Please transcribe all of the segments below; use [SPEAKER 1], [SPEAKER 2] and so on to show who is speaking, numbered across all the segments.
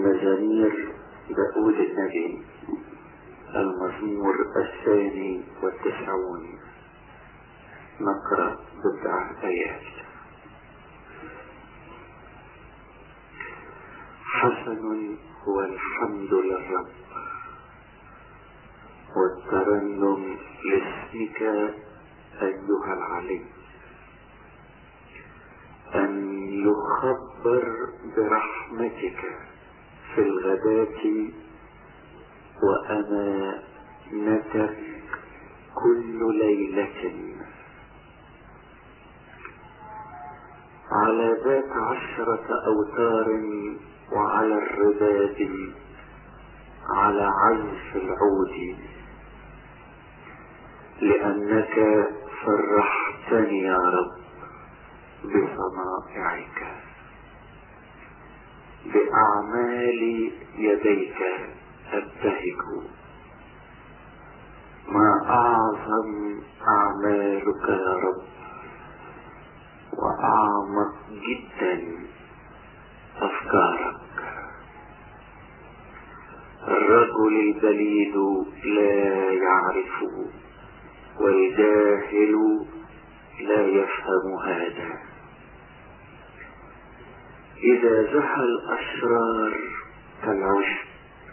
[SPEAKER 1] مزامير داود النبي المزمور الثاني والتسعون نقرأ بضع آيات حسن هو الحمد للرب والترنم لاسمك أيها العلي أن يخبر برحمتك في الغداة وأمانتك كل ليلة على ذات عشرة أوتار وعلى الرباب على عزف العود لأنك فرحتني يا رب بصنائعك بأعمال يديك أبتهج ما أعظم أعمالك يا رب وأعمق جدا أفكارك الرجل البليد لا يعرفه والجاهل لا يفهم هذا إذا زهى الأشرار كالعشب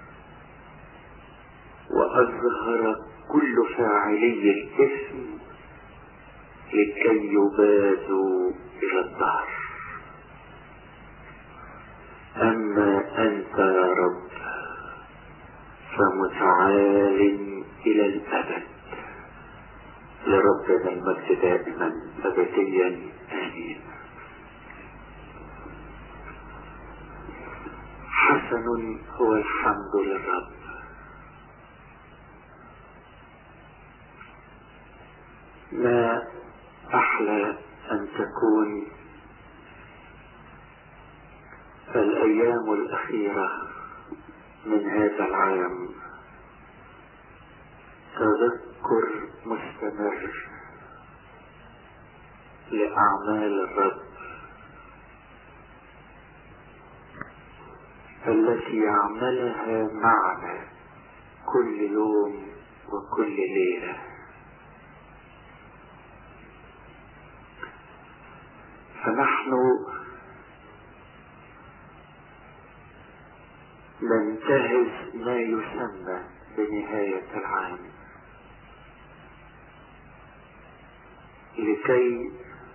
[SPEAKER 1] وأظهر كل فاعلي الإثم لكي يبادوا إلى الدهر أما أنت يا رب فمتعال إلى الأبد لربنا المجد دائما أبديا آمين حسن هو الحمد للرب ما أحلى أن تكون الأيام الأخيرة من هذا العام تذكر مستمر لأعمال الرب التي يعملها معنا كل يوم وكل ليلة فنحن ننتهز ما يسمى بنهاية العام لكي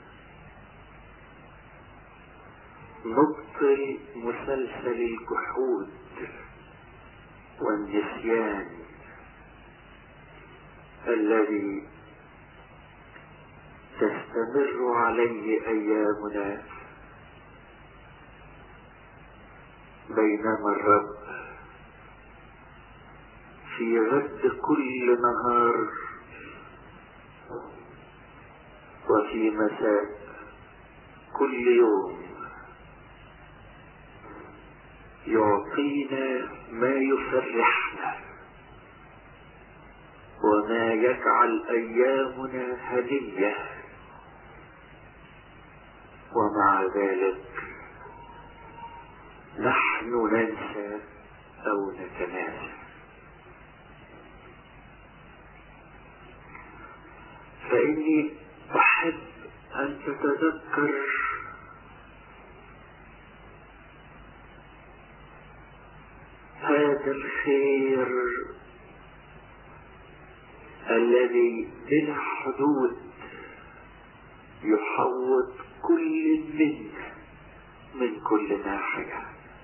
[SPEAKER 1] نبطل مسلسل الجحود والنسيان الذي تستمر عليه ايامنا بينما الرب في غد كل نهار وفي مساء كل يوم يعطينا ما يفرحنا وما يجعل ايامنا هديه ومع ذلك نحن ننسى او نتناسى فاني احب ان تتذكر هذا الخير الذي بلا حدود يحوط كل منا من كل ناحية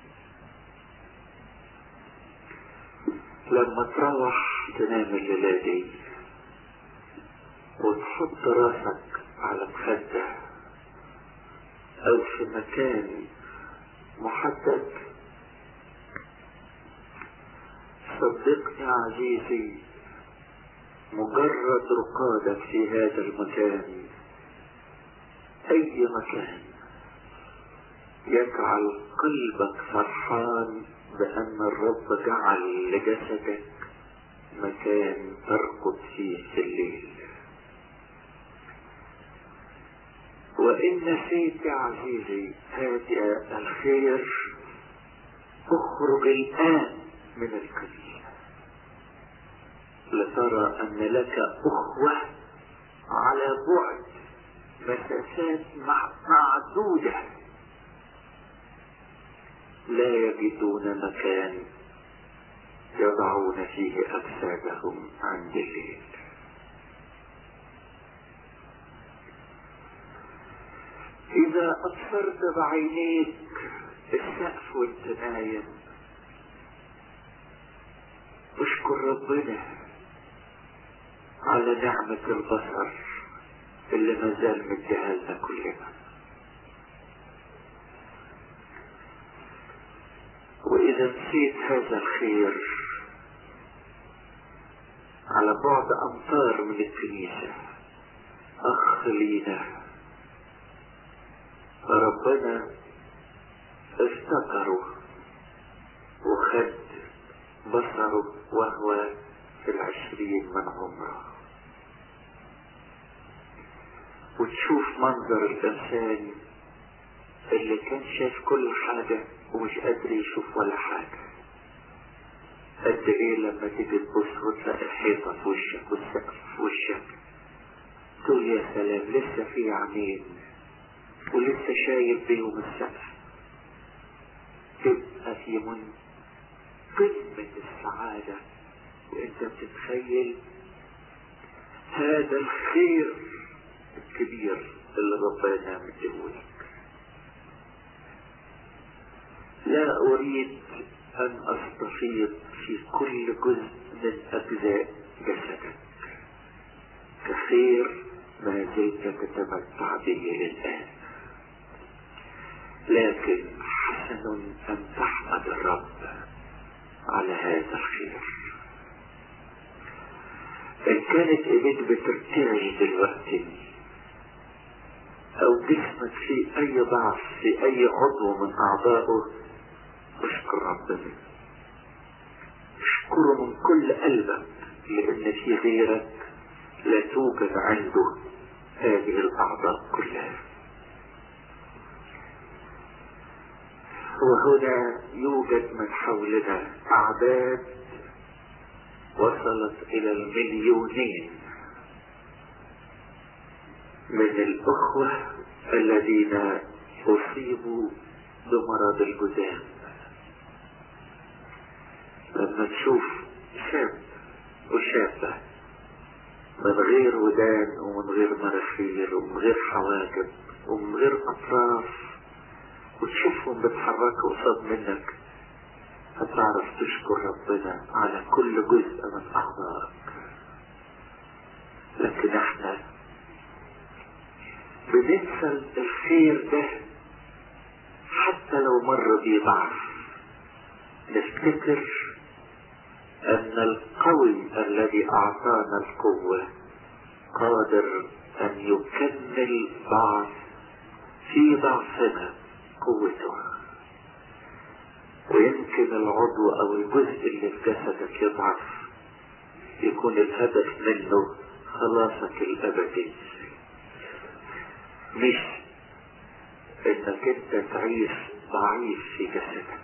[SPEAKER 1] لما تروح تنام الليلة دي وتحط راسك على مخدة أو في مكان محدد صدقني عزيزي مجرد رقادك في هذا المكان اي مكان يجعل قلبك فرحان بان الرب جعل لجسدك مكان ترقد فيه في الليل وان نسيت يا عزيزي هذا الخير
[SPEAKER 2] اخرج الآن من الكنيسة لترى أن لك أخوة على بعد مسافات معدودة لا يجدون مكان يضعون فيه أجسادهم عند الليل إذا أبصرت بعينيك السقف وانت نايم اشكر ربنا على نعمة البصر اللي ما زال مديها لنا كلنا وإذا نسيت هذا الخير على بعد أمتار من الكنيسة أخ لينا فربنا افتكره وخد بصره وهو في العشرين من عمره وتشوف منظر الإنسان اللي كان شاف كل حاجة ومش قادر يشوف ولا حاجة قد ايه لما تيجي تبص وتلاقي الحيطة في وشك والسقف في وشك تقول يا سلام لسه في عينين ولسه شايف بيهم السقف تبقى في من قمة السعادة وانت بتتخيل هذا الخير الكبير اللي ربنا مديهولك لا اريد ان استفيض في كل جزء من اجزاء جسدك كخير ما زلت تتمتع به الان لكن حسن ان تحمد الرب على هذا الخير ان كانت ايديك بترتعش دلوقتي او جسمك فيه اي ضعف في اي عضو من اعضائه اشكر ربنا اشكره من كل قلبك لان في غيرك لا توجد عنده هذه الاعضاء كلها وهنا يوجد من حولنا اعداد وصلت الى المليونين من الاخوة الذين اصيبوا بمرض الجذام لما تشوف شاب وشابة من غير ودان ومن غير مناخير ومن غير حواجب ومن غير اطراف وتشوفهم بيتحركوا قصاد منك هتعرف تشكر ربنا على كل جزء من اعضائك لكن احنا بننسى الخير ده حتى لو مر بيه ضعف نفتكر ان القوي الذي اعطانا القوة قادر ان يكمل ضعف في ضعفنا قوته ويمكن العضو او الجزء اللي في جسدك يضعف يكون الهدف منه خلاصك الابدي مش انك انت تعيش ضعيف في جسدك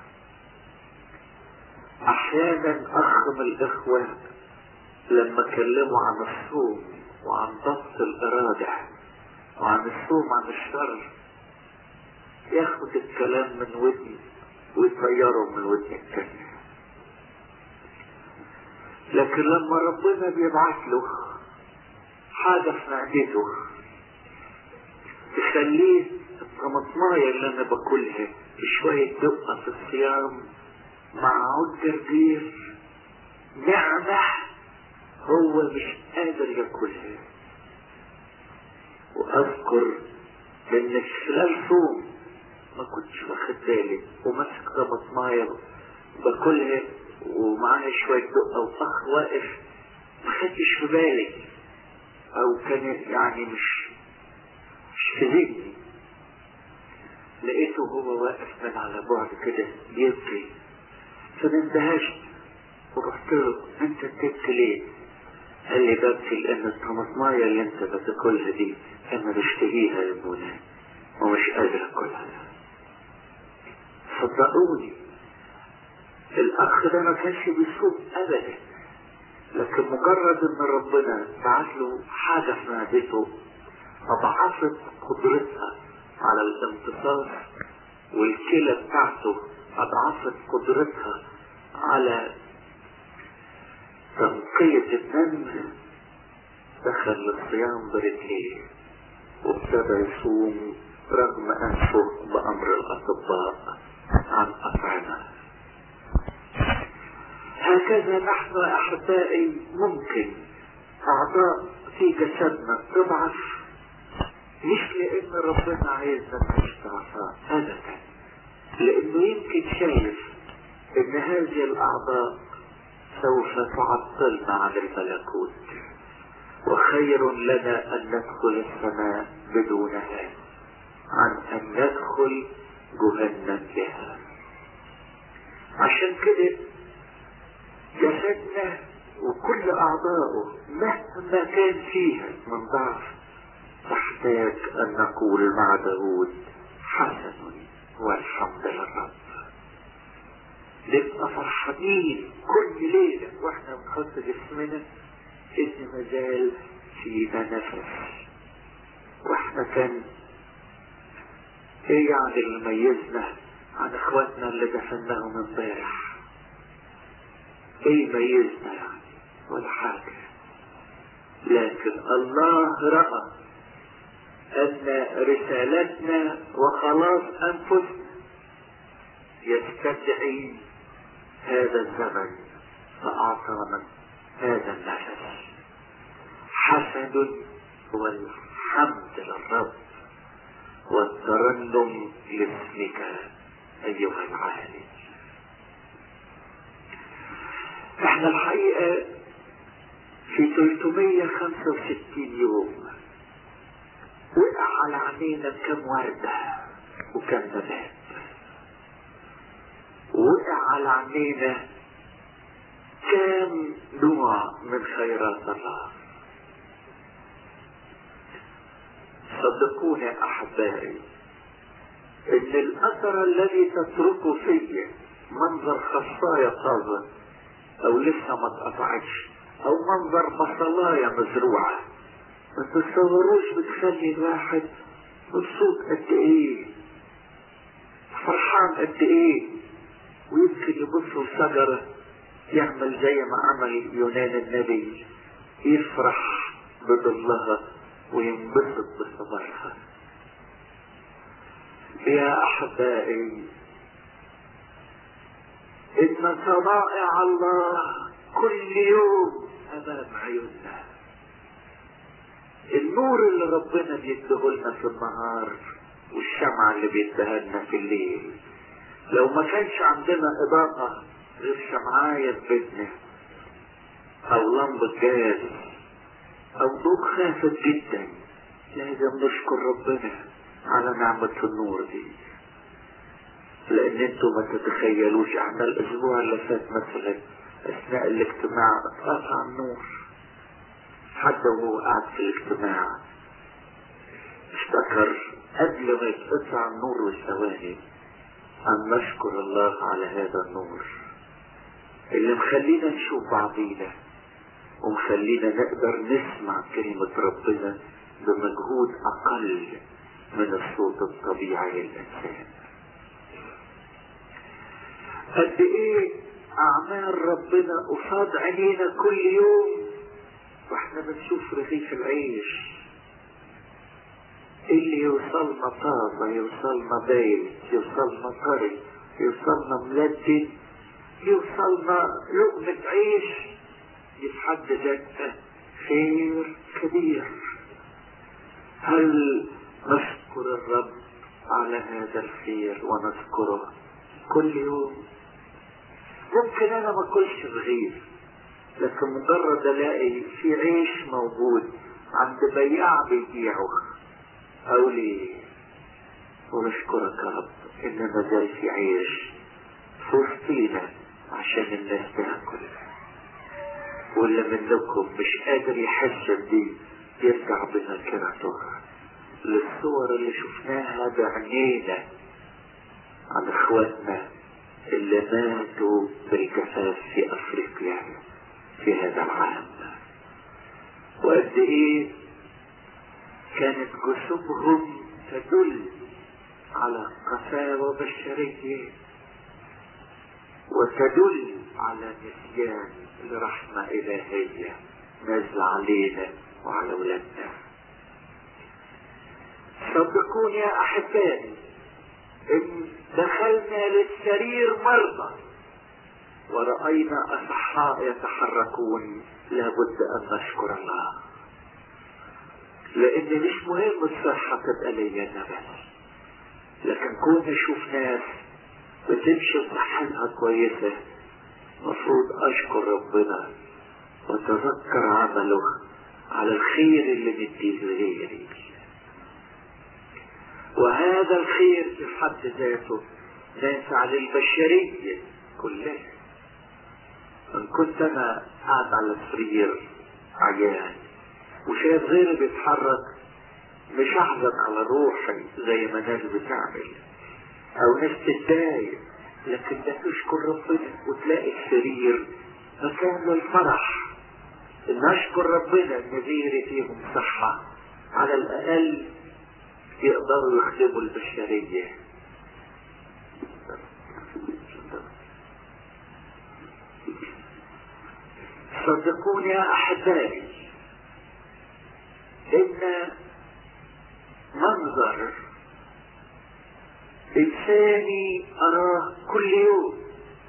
[SPEAKER 2] احيانا اخ من الاخوة لما كلموا عن الصوم وعن ضبط الارادة وعن الصوم عن الشر ياخد الكلام من ودني ويطيره من ودن التانية لكن لما ربنا بيبعت له حاجة في معدته تخليه الطماطماية اللي انا باكلها بشوية دقة في الصيام مع عود جرجير نعمة هو مش قادر ياكلها واذكر ان خلال صوم ما كنتش واخد بالي وماسك طماطمايه باكلها ومعاها شوية دقة وأخ واقف ما خدتش في بالي أو كان يعني مش مش في ذهني لقيته هو واقف من على بعد كده بيبكي فاندهشت ورحت له انت بتبكي ليه؟ قال لي ببكي لان الطماطمايه اللي انت بتاكلها دي انا بشتهيها يا ابونا ومش قادر اكلها صدقوني الاخ ده ما كانش بيصوم ابدا لكن مجرد ان ربنا بعت له حاجة في معدته اضعفت قدرتها على الامتصاص والكلى بتاعته اضعفت قدرتها على تنقية الدم دخل الصيام برجليه وابتدى يصوم رغم انفه بامر الاطباء عن اطعمه هكذا نحن احبائي ممكن اعضاء في جسدنا تضعف مش لان ربنا عايزنا نعيش ضعفاء ابدا لانه يمكن شايف ان هذه الاعضاء سوف تعطلنا عن الملكوت وخير لنا ان ندخل السماء بدونها عن ان ندخل جهنم بها عشان كده جسدنا وكل اعضائه مهما كان فيها من ضعف تحتاج ان نقول مع داود حسن والحمد للرب نبقى فرحانين كل ليلة واحنا بنحط جسمنا ان مازال فينا نفس واحنا كان ايه يعني اللي ميزنا عن اخواتنا اللي دفناهم امبارح ايه ميزنا يعني ولا حاجة لكن الله رأى ان رسالتنا وخلاص انفسنا يستدعي هذا الزمن فاعطانا هذا النفس حسد والحمد للرب والترنم لاسمك ايها العالي احنا الحقيقة في 365 يوم وقع على عينينا كم وردة وكم نبات وقع على عينينا كم نوع من خيرات الله صدقوني احبائي ان الاثر الذي تتركه في منظر خصاية طازة او لسه ما اتقطعتش او منظر بصلاية مزروعة ما تتصوروش بتخلي الواحد مبسوط قد ايه فرحان قد ايه ويمكن يبص لشجرة يعمل زي ما عمل يونان النبي يفرح بظلها وينبسط بصبرها يا احبائي ان صنائع الله كل يوم امام عيوننا النور اللي ربنا بيديه لنا في النهار والشمعة اللي بيديها لنا في الليل لو ما كانش عندنا اضاءة غير شمعاية في بيتنا او لمبة جاز او ضوء خافت جدا لازم نشكر ربنا على نعمة النور دي لان انتوا ما تتخيلوش احنا الاسبوع اللي فات مثلا اثناء الاجتماع اتقطع النور حتى وهو قاعد في الاجتماع افتكر قبل ما يتقطع النور والثواني ان نشكر الله على هذا النور اللي مخلينا نشوف بعضينا ومخلينا نقدر نسمع كلمة ربنا بمجهود اقل من الصوت الطبيعي للانسان قد ايه اعمال ربنا قصاد عينينا كل يوم واحنا بنشوف رغيف العيش اللي يوصلنا طازة يوصلنا بايت يوصلنا طري يوصلنا ملدد يوصلنا لقمة عيش دي في حد ذاتها خير كبير هل نشكر الرب على هذا الخير ونذكره كل يوم ممكن انا ما اكلش رغيف لكن مجرد الاقي في عيش موجود عند بياع بيبيعه او لي ونشكرك يا رب ان ما زال في عيش في وسطينا عشان الناس تاكل واللي منكم مش قادر يحس بدي يرجع بذاكرته للصور اللي شفناها بعينينا عن اخواتنا اللي اللي ماتوا بالجفاف في افريقيا في هذا العام وقد ايه كانت جسومهم تدل على قساوة بشرية وتدل على نسيان لرحمة إلهية نازلة علينا وعلى أولادنا صدقوني يا أحبائي إن دخلنا للسرير مرضى ورأينا أصحاء يتحركون لابد أن نشكر الله لأن مش مهم الصحة تبقى ليا أنا بس لكن كون أشوف ناس بتمشي صحتها كويسة مفروض أشكر ربنا وأتذكر عمله على الخير اللي مديه لغيري وهذا الخير في حد ذاته نافع للبشرية كلها إن كنت أنا قاعد على السرير عيان وشايف غيري بيتحرك مش أحزن على روحي زي ما ناس بتعمل أو ناس تتضايق لكن ده تشكر ربنا وتلاقي السرير مكان للفرح إن أشكر ربنا إن غيري فيهم صحة على الأقل يقدروا يخدموا البشرية صدقوني يا أحبائي إن منظر إنساني أراه كل يوم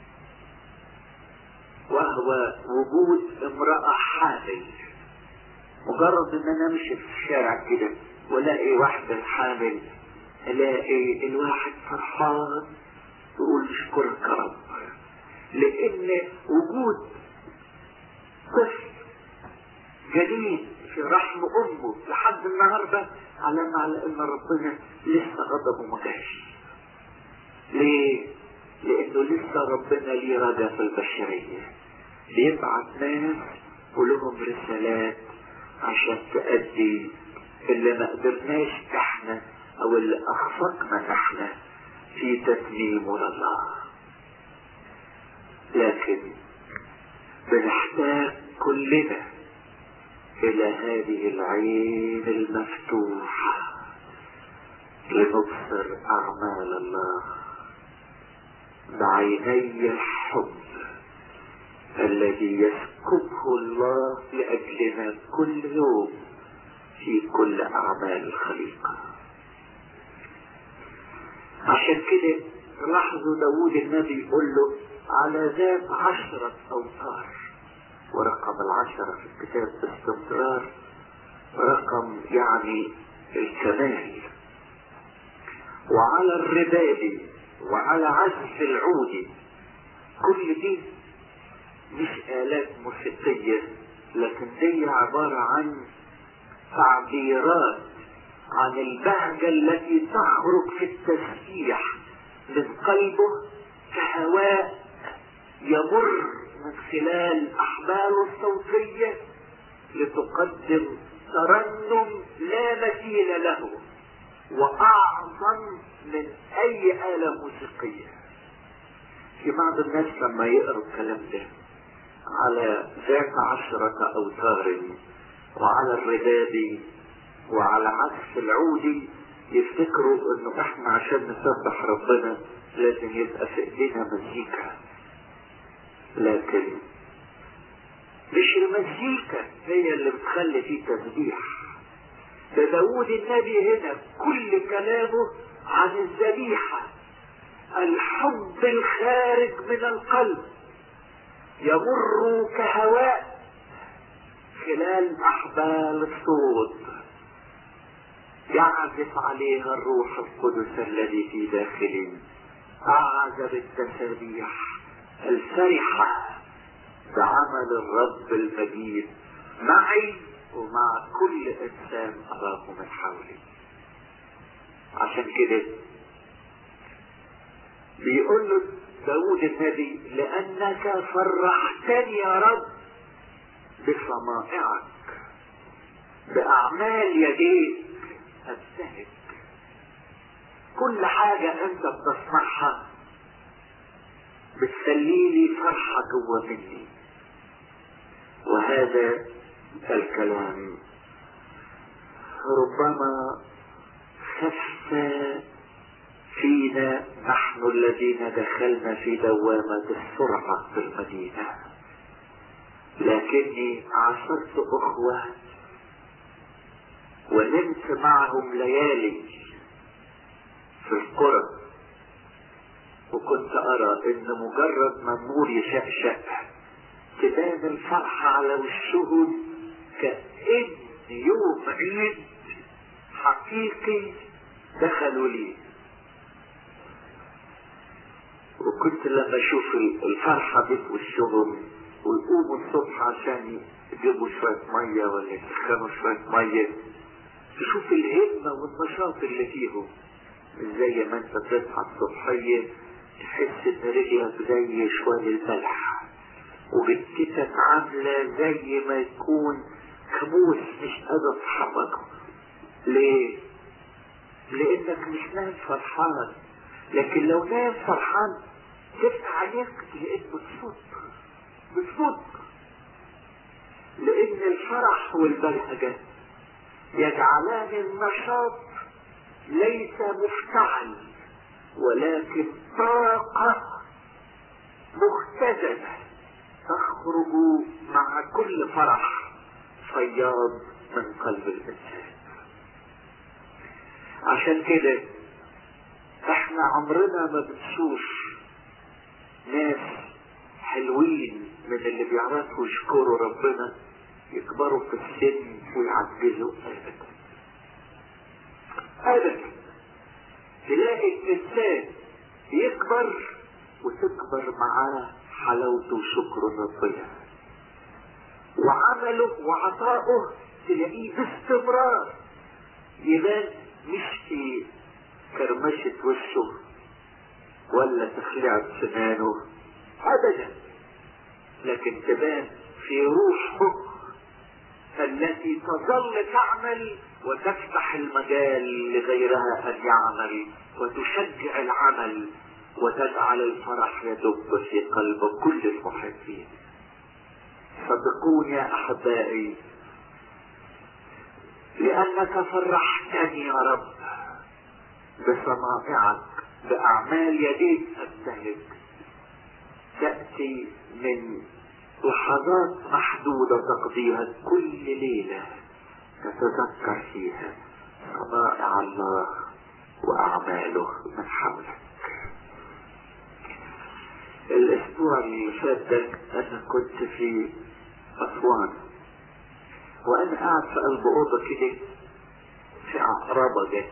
[SPEAKER 2] وهو وجود امرأة حامل مجرد ان انا امشي في الشارع كده والاقي واحدة حامل الاقي الواحد فرحان تقول اشكرك يا رب لان وجود طفل جديد في رحم امه لحد النهارده علامة على ان ربنا لسه غضبه ما جاش ليه؟ لانه لسه ربنا ليه رجا في البشرية بيبعت ناس ولهم رسالات عشان تأدي اللي ما قدرناش احنا او اللي اخفقنا احنا في تتميم الله لكن بنحتاج كلنا الى هذه العين المفتوحة لنبصر اعمال الله بعيني الحب الذي يسكبه الله لأجلنا كل يوم في كل أعمال الخليقة عشان كده لاحظوا داود النبي يقول له على ذات عشرة أوتار ورقم العشرة في الكتاب باستمرار رقم يعني الكمال وعلى الرباب وعلى عزف العود كل دي مش آلات موسيقية لكن دي عبارة عن تعبيرات عن البهجة التي تخرج في التسبيح من قلبه كهواء يمر من خلال أحباله الصوتية لتقدم ترنم لا مثيل له وأعظم من أي آلة موسيقية في بعض الناس لما يقروا الكلام ده على ذات عشرة أوتار وعلى الرداد وعلى عزف العود يفتكروا انه احنا عشان نسبح ربنا لازم يبقى في ايدينا مزيكا لكن مش المزيكا هي اللي بتخلي فيه تسبيح ده داود النبي هنا كل كلامه عن الذبيحة الحب الخارج من القلب يمر كهواء خلال أحبال الصوت يعزف عليها الروح القدس الذي في داخلي أعزب التسابيح الفرحة بعمل الرب المجيد معي ومع كل إنسان أراه من حولي عشان كده بيقول له داود النبي لأنك فرحتني يا رب بصنائعك بأعمال يديك أبتهج كل حاجة أنت بتصنعها بتخليلي فرحة جوا مني وهذا الكلام ربما خف فينا نحن الذين دخلنا في دوامة السرعة في المدينة لكني عاصرت أخوة ونمت معهم ليالي في القرى وكنت أرى إن مجرد ما النور يشقشق تبان الفرحة على وشهم كأن يوم عيد حقيقي دخلوا لي وكنت لما اشوف الفرحة دي في وشهم ويقوموا الصبح عشان يجيبوا شوية مية ولا يسخنوا شوية مية تشوف الهمة والنشاط اللي فيهم زي ما انت تصحى الصبحية تحس ان رجلك زي شوال الملح وجدتك عاملة زي ما يكون كابوس مش قادر تحركه ليه؟ لانك مش نايم فرحان لكن لو نايم فرحان تفتح عليك تلاقيك بتصد بتصد لان الفرح والبلهجة يجعلان النشاط ليس مفتعل ولكن طاقة مختزنة تخرج مع كل فرح فياض من قلب الإنسان عشان كده احنا عمرنا ما بنشوف ناس حلوين من اللي بيعرفوا يشكروا ربنا يكبروا في السن ويعجزوا ابدا ابدا تلاقي الانسان يكبر وتكبر معاه حلاوته وشكره ربنا وعمله وعطائه تلاقيه باستمرار يبان مش في كرمشة وشه ولا تخليعة سنانه ابدا لكن تبان في روحه التي تظل تعمل وتفتح المجال لغيرها ان يعمل وتشجع العمل وتجعل الفرح يدب في قلب كل المحبين صدقوني يا احبائي لانك فرحتني يا رب بصنائعك باعمال يديك ابتهج تاتي من لحظات محدودة تقضيها كل ليلة تتذكر فيها صنائع الله وأعماله من حولك الأسبوع اللي فات ده أنا كنت في أسوان وأنا قاعد في قلب أوضة كده في عقربة جت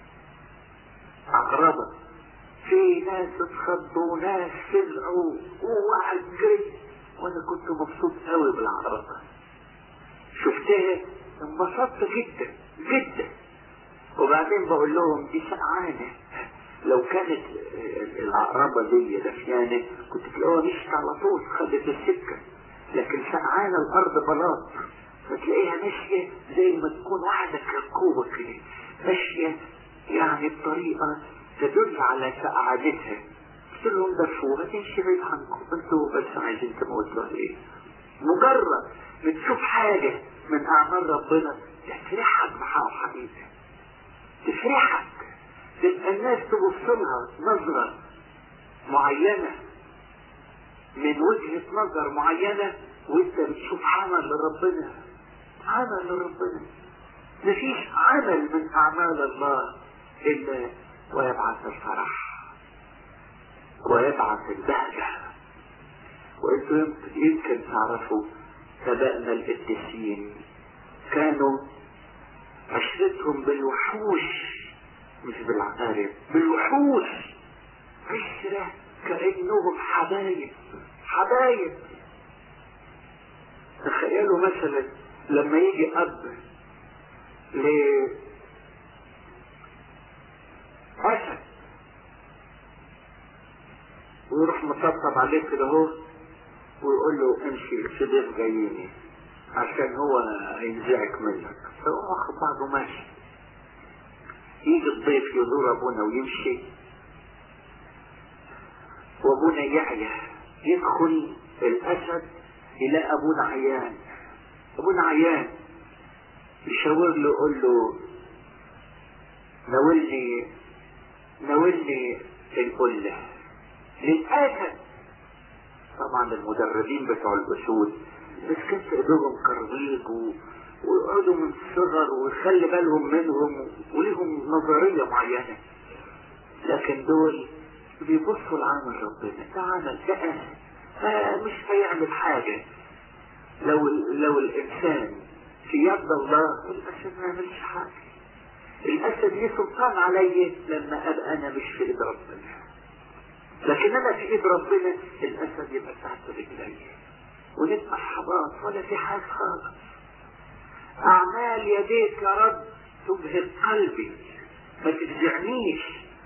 [SPEAKER 2] عقربة في ناس اتخضوا وناس سمعوا وواحد جري وانا كنت مبسوط قوي بالعقربة شفتها انبسطت جدا جدا وبعدين بقول لهم دي سقعانة لو كانت العقربة دي دفيانة كنت تلاقوها مشت على طول خدت السكة لكن سقعانة الأرض بلاط فتلاقيها ماشية زي ما تكون واحدة كركوبة كده ماشية يعني بطريقة تدل على سعادتها قلت لهم دفوها تمشي بعيد عنكم انتوا بس عايزين تموتوها ايه مجرد بتشوف حاجة من أعمال ربنا تفرحك بحق حقيقة تفرحك تبقى الناس تبص لها نظرة معينة من وجهة نظر معينة وانت بتشوف عمل لربنا عمل لربنا مفيش عمل من أعمال الله إلا ويبعث الفرح ويبعث البهجة وانتم يمكن تعرفوا سبقنا القديسين كانوا عشرتهم بالوحوش مش بالعقارب بالوحوش عشرة كأنهم حبايب حبايب تخيلوا مثلا لما يجي أب ل أسد ويروح مطبطب عليه كده اهو ويقول له امشي في ضيف جاييني عشان هو هينزعك منك فهو واخد بعضه ماشي يجي الضيف يزور ابونا ويمشي وابونا يعيا يدخل الاسد الى ابونا عيان ابونا عيان يشاور له يقول له ناولني ناولني القلة للأسد طبعا المدربين بتوع الأسود بس كان في ايديهم كربيج و... ويقعدوا من الصغر ويخلي بالهم منهم وليهم نظرية معينة لكن دول بيبصوا لعمل ربنا ده عمل ده آه مش هيعمل حاجة لو لو الإنسان في يد الله الأسد ما يعملش حاجة الأسد ليه سلطان علي لما أبقى أنا مش في إيد ربنا لكن أنا في إيد ربنا الأسد يبقى تحت رجلي ونبقى حباط ولا في حاجة خالص أعمال يديك يا رب تبهر قلبي ما تفزعنيش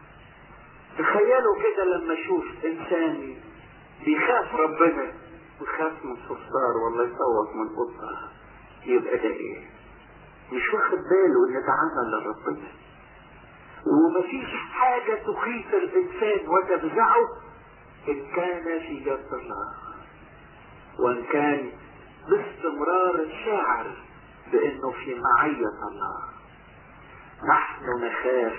[SPEAKER 2] تخيلوا كده لما اشوف انسان بيخاف ربنا ويخاف من صرصار ولا يصوت من قطة يبقى ده ايه مش واخد باله ان ده عمل لربنا ومفيش حاجة تخيف الانسان وتفزعه ان كان في يد الله وان كان باستمرار شاعر بانه في معية الله نحن نخاف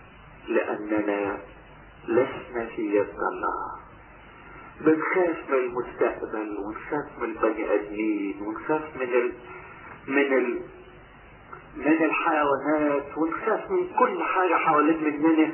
[SPEAKER 2] لاننا لسنا في يد الله بنخاف من المستقبل ونخاف من البني ادمين ونخاف من ال... من ال... من الحيوانات ونخاف من كل حاجة حوالين مننا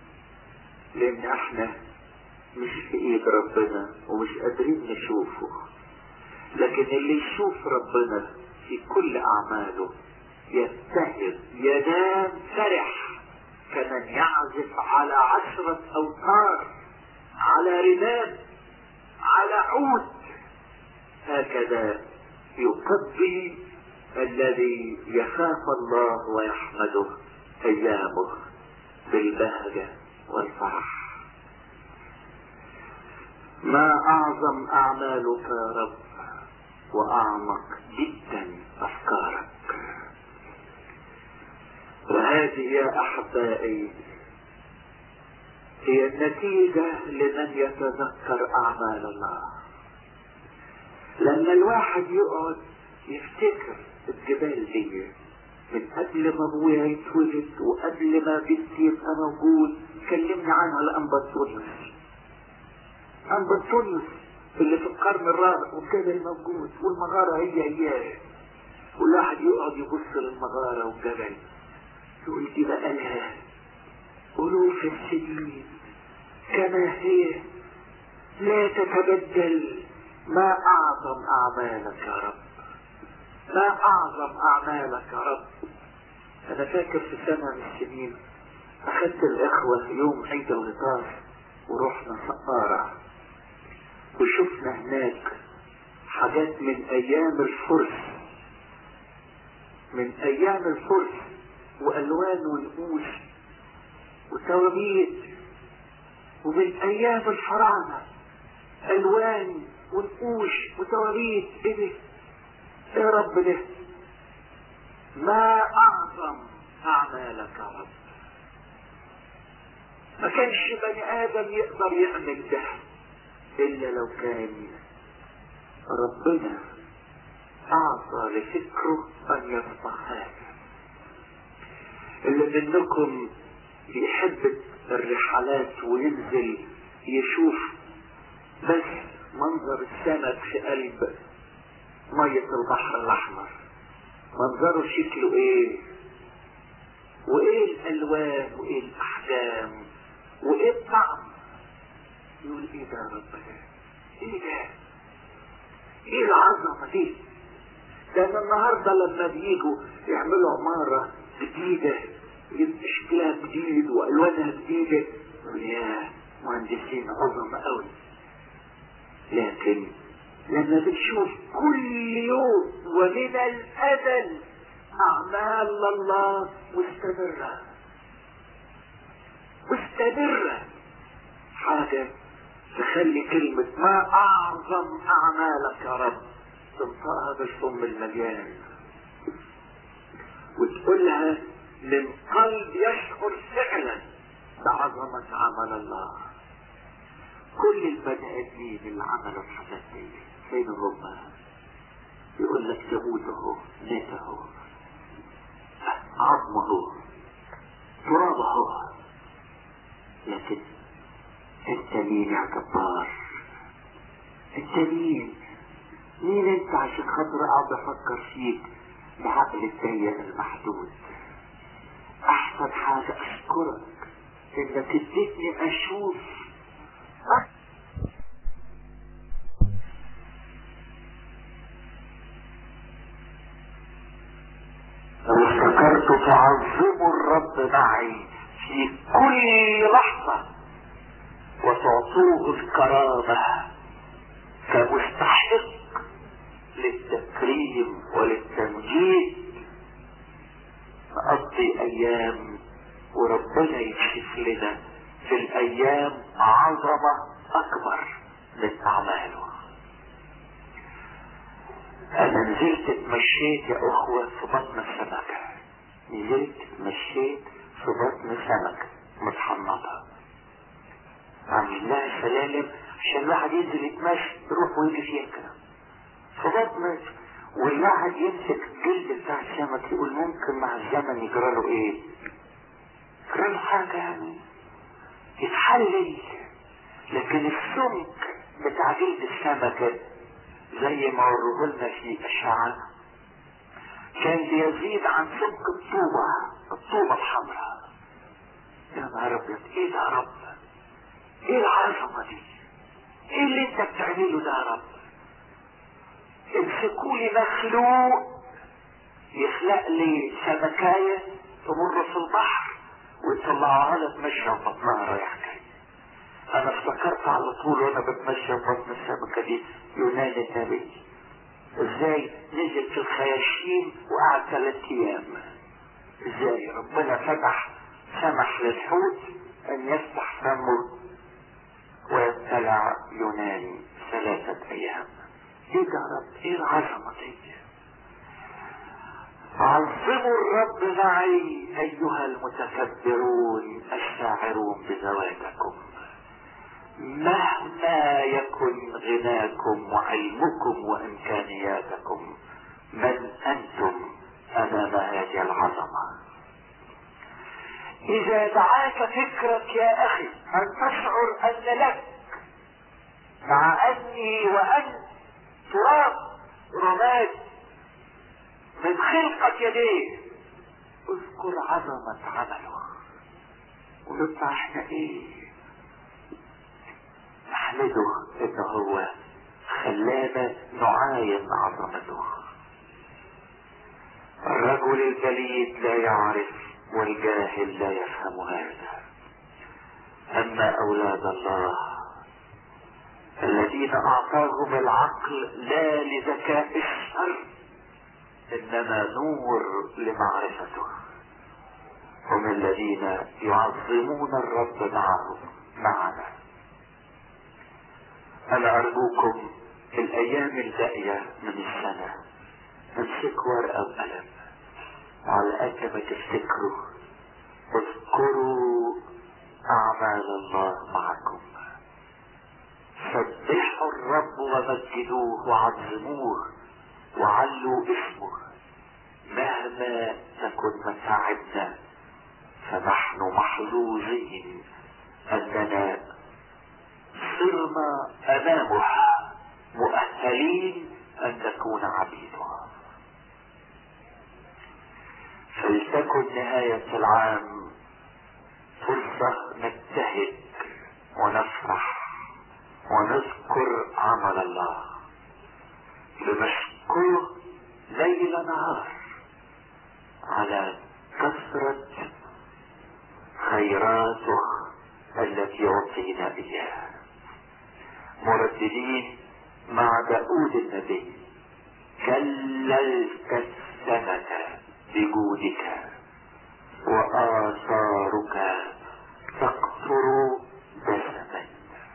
[SPEAKER 2] لان احنا مش في ايد ربنا ومش قادرين نشوفه لكن اللي يشوف ربنا في كل اعماله يبتهج ينام فرح كمن يعزف على عشرة اوتار على رمال على عود هكذا يقضي الذي يخاف الله ويحمده ايامه بالبهجة والفرح ما اعظم اعمالك يا رب واعمق جدا افكارك وهذه يا احبائي هي النتيجة لمن يتذكر اعمال الله لما الواحد يقعد يفتكر الجبال دي من قبل ما ابويا يتولد وقبل ما بنتي يبقى موجود كلمني عنها الانبطونيوس انبطونيوس اللي في القرن الرابع وكان الموجود والمغارة هي هي والواحد يقعد يبص للمغارة والجبل يقول دي بقى لها ألوف السنين كما هي لا تتبدل ما أعظم أعمالك يا رب ما أعظم أعمالك يا رب أنا فاكر في سنة من السنين أخذت الإخوة يوم عيد الغطاس ورحنا سقارة وشفنا هناك حاجات من أيام الفرس من أيام الفرس وألوان ونقوش وتوابيت ومن أيام الفراعنة ألوان ونقوش وتوابيت إيه ده؟ يا رب ده ما أعظم أعمالك يا رب ما كانش بني آدم يقدر يعمل ده إلا لو كان ربنا أعطى لفكره أن يصنع هذا اللي منكم بيحب الرحلات وينزل يشوف بس منظر السمك في قلب مية البحر الأحمر منظره شكله إيه وإيه الألوان وإيه الأحجام وإيه الطعم يقول إيه ده يا رب ده إيه ده إيه العظمة دي ده من النهاردة لما بيجوا يعملوا عمارة جديدة يبقى شكلها جديد وألوانها جديدة يا مهندسين عظمة قوي لكن لما بتشوف كل يوم ومن الأزل أعمال الله مستمرة مستمرة حاجة تخلي كلمة ما أعظم أعمالك يا رب تنطقها بالفم المليان وتقولها من قلب يشعر فعلا بعظمة عمل الله كل البني ادمين اللي عملوا الحاجات دي فين هم يقول لك تموت اهو مات اهو عظم اهو تراب اهو لكن انت مين يا جبار انت مين مين انت عشان خاطر اقعد افكر فيك بعقل الضيق المحدود احسن حاجة اشكرك انك اديتني اشوف لو افتكرت تعظموا الرب معي في كل لحظة وتعطوه الكرامة كمستحق للتكريم وللتمجيد نقضي ايام وربنا يكشف لنا في الايام عظمة اكبر من اعماله انا نزلت اتمشيت يا اخوة في بطن السمكة نزلت اتمشيت في بطن سمكة متحنطة عامل لها سلالم عشان الواحد ينزل يتمشى يروح ويجي فيها كده في بطن والواحد يمسك الجلد بتاع السمك يقول ممكن مع الزمن يجرى له ايه؟ يجرى له حاجة يعني يتحلل لكن السمك بتاع جلد السمكة زي ما وروه لنا في أشعة كان بيزيد عن سمك الطوبة الطوبة الحمراء يا نهار أبيض إيه ده يا رب؟ إيه العظمة دي؟ إيه اللي أنت بتعمله ده يا رب؟ امسكوا لي مخلوق يخلق لي سمكاية تمر في البحر ويطلعوها لك ماشية في بطنها رايح جاي انا افتكرت على طول وانا بتمشى في بطن السمكة دي يونان النبي ازاي نزل في الخياشيم وقعد ثلاث ايام ازاي ربنا فتح سمح للحوت ان يفتح فمه ويبتلع يونان ثلاثة ايام ايه ده يا رب ايه العظمة دي عظموا الرب معي ايها المتكبرون الشاعرون بذواتكم مهما يكن غناكم وعلمكم وامكانياتكم من انتم امام هذه العظمه اذا دعاك فكرك يا اخي ان تشعر ان لك مع اني وانت تراب رماد من خلقة يديه اذكر عظمة عمله ونطلع احنا ايه نحمده ان هو خلانا نعاين عظمته الرجل البليد لا يعرف والجاهل لا يفهم هذا اما اولاد الله الذين اعطاهم العقل لا لذكاء الشر انما نور لمعرفته هم الذين يعظمون الرب معهم معنا انا ارجوكم في الايام الباقية من السنة امسكوا ورقة وقلم وعلى قد ما تفتكروا اذكروا اعمال الله معكم سبحوا الرب ومجدوه وعظموه وعلوا اسمه مهما تكن متاعبنا فنحن محظوظين اننا صرنا امامه مؤهلين ان نكون عبيده فلتكن نهاية العام فرصة نجتهد ونفرح ونذكر عمل الله لنشكره ليل نهار على كثرة خيراته التي يعطينا إياها مرددين مع داود النبي كللت السمك بجودك وآثارك تقطر دسما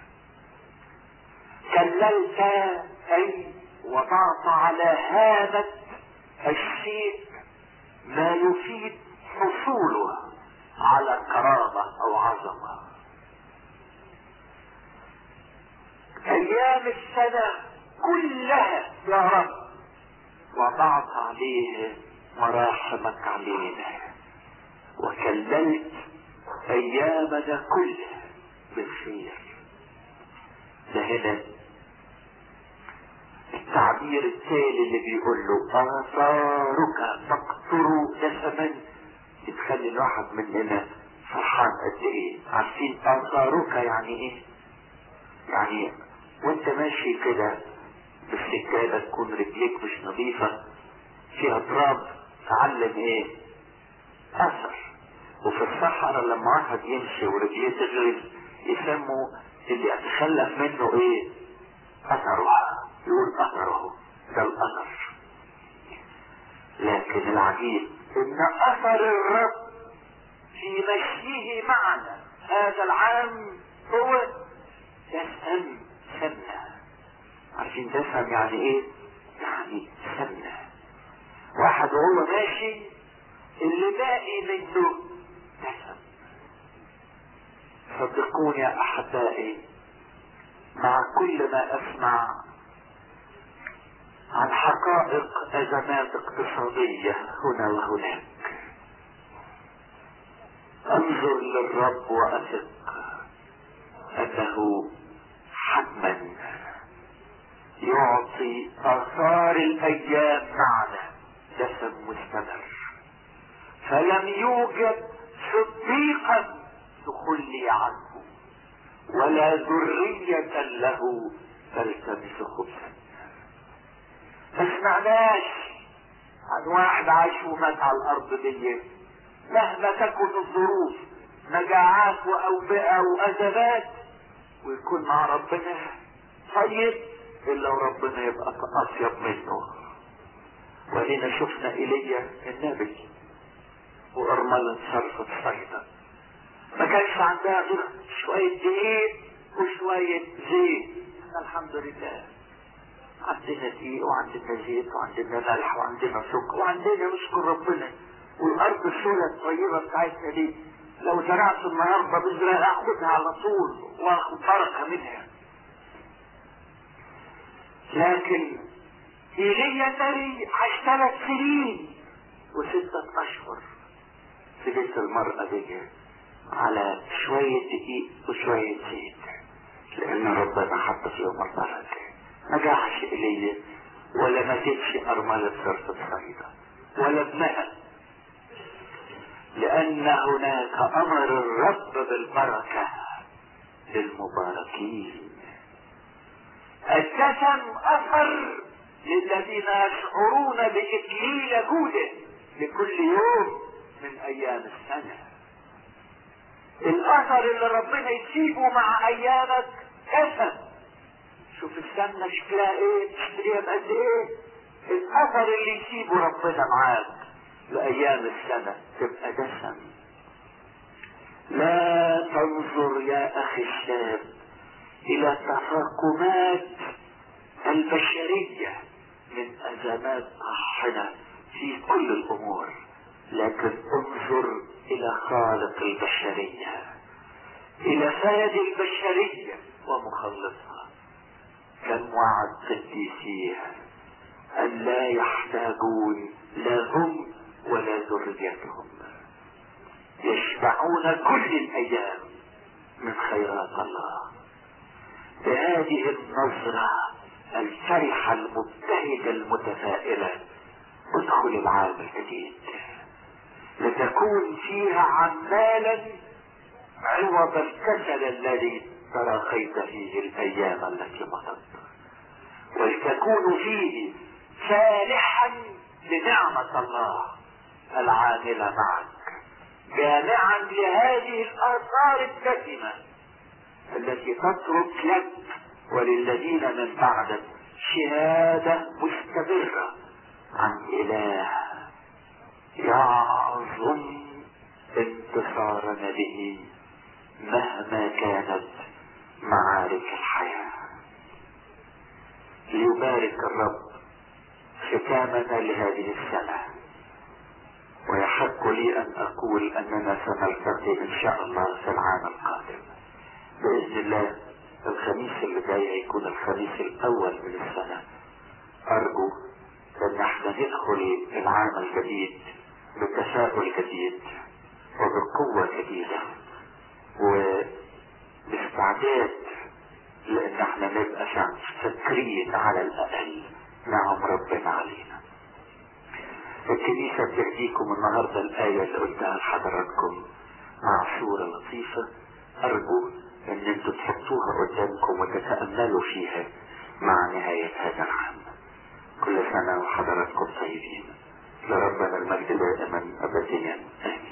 [SPEAKER 2] كللت أي وضعت على هذا الشيء ما يفيد حصوله على كرامة أو عظمة ايام السنة كلها يا رب وضعت عليه مراحمك علينا وكللت ايامنا كلها بالخير ده هنا التعبير التالي اللي بيقول له اثارك تقطر دسما بتخلي الواحد مننا فرحان قد ايه عارفين اثارك يعني ايه يعني وانت ماشي كده بالسكادة تكون رجليك مش نظيفة فيها تراب تعلم ايه اثر وفي الصحراء لما واحد يمشي ورجليه تغرز يسموا اللي اتخلف منه ايه اثره يقول اثره ده الاثر لكن العجيب ان اثر الرب في مشيه معنا هذا العام هو دسم سمنة عارفين دسم يعني ايه يعني سمنة واحد وهو ماشي اللي باقي منه دسم صدقوني يا احبائي مع كل ما اسمع عن حقائق ازمات اقتصادية هنا وهناك انظر للرب واثق انه حتما يعطي اثار الايام معنا دسم مستمر فلم يوجد صديقا تخلي عنه ولا ذرية له تلتمس خبزا ما سمعناش عن واحد عاش ومات على الارض دي مهما تكن الظروف مجاعات واوبئة وازمات ويكون مع ربنا طيب الا وربنا يبقى اطيب منه وهنا شفنا ايليا النبي وارملة صرفة صيدا ما كانش عندها غير شوية دقيق وشوية زيت احنا الحمد لله عندنا دقيق وعندنا زيت وعندنا ملح وعندنا سكر وعندنا نشكر ربنا والارض السوداء الطيبة بتاعتنا دي لو زرعت النهارده بذرة اخدها على طول واخد بركة منها لكن ايليا النبي عاش ثلاث سنين وستة اشهر في بيت المرأة دي على شوية دقيق وشوية زيت لأن ربنا حط فيهم البركة ما جاعش إلي ولا ما جتش أرملة صرف الصيدة ولا ابنها لأن هناك أمر الرب بالبركة للمباركين الدسم أثر للذين يشعرون بإكليل جوده لكل يوم من أيام السنة الاثر اللي ربنا يسيبه مع ايامك دسم شوف السمنه شكلها ايه تشتريها بقد ايه الاثر اللي يسيبه ربنا معاك لايام السنه تبقى دسم لا تنظر يا اخي الشاب الى تفاقمات البشريه من ازمات طاحنه في كل الامور لكن انظر الى خالق البشرية الى فاد البشرية ومخلصها كم وعد قديسيها ان لا يحتاجون لا هم ولا ذريتهم يشبعون كل الايام من خيرات الله بهذه النظرة الفرحة المبتهجة المتفائلة ادخل العام الجديد لتكون فيها عمالا عوض الكسل الذي تراخيت فيه الايام التي مضت ولتكون فيه فالحا لنعمة الله العاملة معك جامعا لهذه الاثار الدسمة التي تترك لك وللذين من بعدك شهادة مستمرة عن اله يعظم انتصارنا به مهما كانت معارك الحياة ليبارك الرب ختامنا لهذه السنة ويحق لي ان اقول اننا سنلتقي ان شاء الله في العام القادم باذن الله الخميس اللي جاي هيكون الخميس الاول من السنة ارجو ان احنا ندخل العام الجديد بتفاؤل جديد وبقوة جديدة وباستعداد لان احنا نبقى فاكرين على الاقل نعم ربنا علينا الكنيسة بتهديكم النهاردة الآية اللي قلتها لحضراتكم مع صورة لطيفة أرجو إن أنتوا تحطوها قدامكم وتتأملوا فيها مع نهاية هذا العام كل سنة وحضراتكم طيبين لربنا المجد دائما أبديا آمين